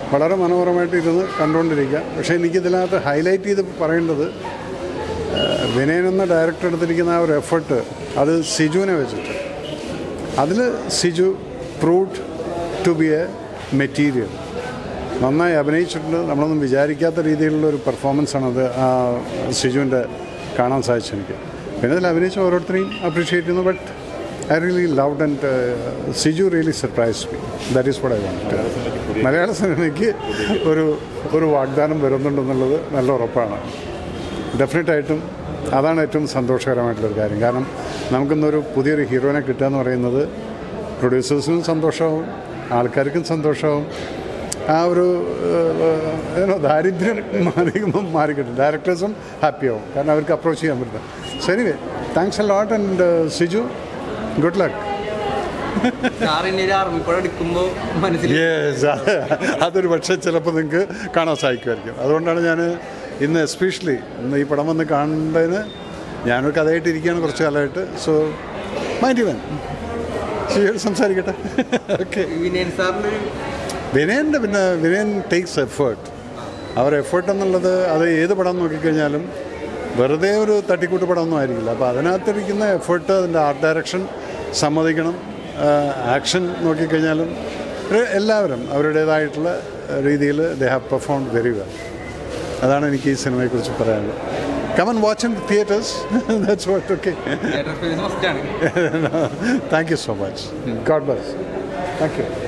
വളരെ മനോഹരമായിട്ട് ഇരുന്ന് കണ്ടുകൊണ്ടിരിക്കുക പക്ഷേ എനിക്കിതിനകത്ത് ഹൈലൈറ്റ് ചെയ്ത് പറയേണ്ടത് ആ, വിനയൻ എന്ന ഡയറക്ടർ എടുത്തിരിക്കുന്ന ആ ഒരു എഫർട്ട് അത് സിജുവിനെ വെച്ചിട്ട് അതിൽ Siju proved to be a material നന്നായി അഭിനയിച്ചിട്ടുണ്ട് നമ്മളൊന്നും വിചാരിക്കാത്ത രീതിയിലുള്ള ഒരു പെർഫോമൻസാണ് അത് ആ സിജുവിൻ്റെ കാണാൻ സാധിച്ചു എനിക്ക് പിന്നെ അതിൽ അഭിനയിച്ച ഓരോരുത്തരെയും അപ്രീഷിയേറ്റ് ചെയ്യുന്നു but I really loved and Siju really surprise me that is what I want മലയാള സിനിമയ്ക്ക് ഒരു ഒരു വാഗ്ദാനം വരുന്നുണ്ടെന്നുള്ളത് നല്ല ഉറപ്പാണ് ഡെഫിനറ്റായിട്ടും അതാണ് ഏറ്റവും സന്തോഷകരമായിട്ടുള്ളൊരു കാര്യം കാരണം നമുക്കിന്നൊരു പുതിയൊരു ഹീറോനെ കിട്ടുക എന്ന് പറയുന്നത് പ്രൊഡ്യൂസേഴ്സിനും സന്തോഷമാവും ആൾക്കാർക്കും സന്തോഷമാവും ആ ഒരു ഏഹ്, ഏഹ്, ദാരിദ്ര്യം മാറി മാറിക്കിട്ടും ഡയറക്ടേഴ്സും ഹാപ്പിയാവും കാരണം അവർക്ക് അപ്രോച്ച് ചെയ്യാൻ പറ്റില്ല so anyway thanks a lot and Siju good luck സാറിന്റെ ഒരു ആർമിപ്പുഴ എടുക്കുമ്പോൾ മനസ്സിൽ യെസ് അത് അതൊരു പക്ഷേ ചിലപ്പോൾ നിങ്ങൾക്ക് കാണാൻ സാധിക്കുമായിരിക്കും അതുകൊണ്ടാണ് ഞാൻ ഇന്ന് എസ്പെഷ്യലി ഇന്ന് ഈ പടം വന്ന് കാണേണ്ടതിന് ഞാനൊരു കഥയായിട്ട് ഇരിക്കുകയാണ് കുറച്ച് കാലമായിട്ട് സോ മൈൻഡ് ഇവൻ ശരിയായിട്ട് സംസാരിക്കട്ടെ ഓക്കെ വിനയൻ സാറിന്റെ ഒരു വിനയൻ്റെ പിന്നെ വിനയൻ ടേക്സ് എഫേർട്ട് അവർ എഫേർട്ട് എന്നുള്ളത് അത് ഏത് പടം നോക്കിക്കഴിഞ്ഞാലും വെറുതെ ഒരു തട്ടിക്കൂട്ട് പടമൊന്നും ആയിരിക്കില്ല അപ്പോൾ അതിനകത്തിരിക്കുന്ന എഫേർട്ട് അതിൻ്റെ ആർട്ട് ഡയറക്ഷൻ സമ്മതിക്കണം ആക്ഷൻ നോക്കിക്കഴിഞ്ഞാലും ഒരു എല്ലാവരും അവരുടേതായിട്ടുള്ള രീതിയിൽ they have perform very well അതാണ് എനിക്ക് ഈ സിനിമയെക്കുറിച്ച് പറയാനുള്ളത് come on watch in theatres that's what okay must ആണ് thank you so much God bless thank U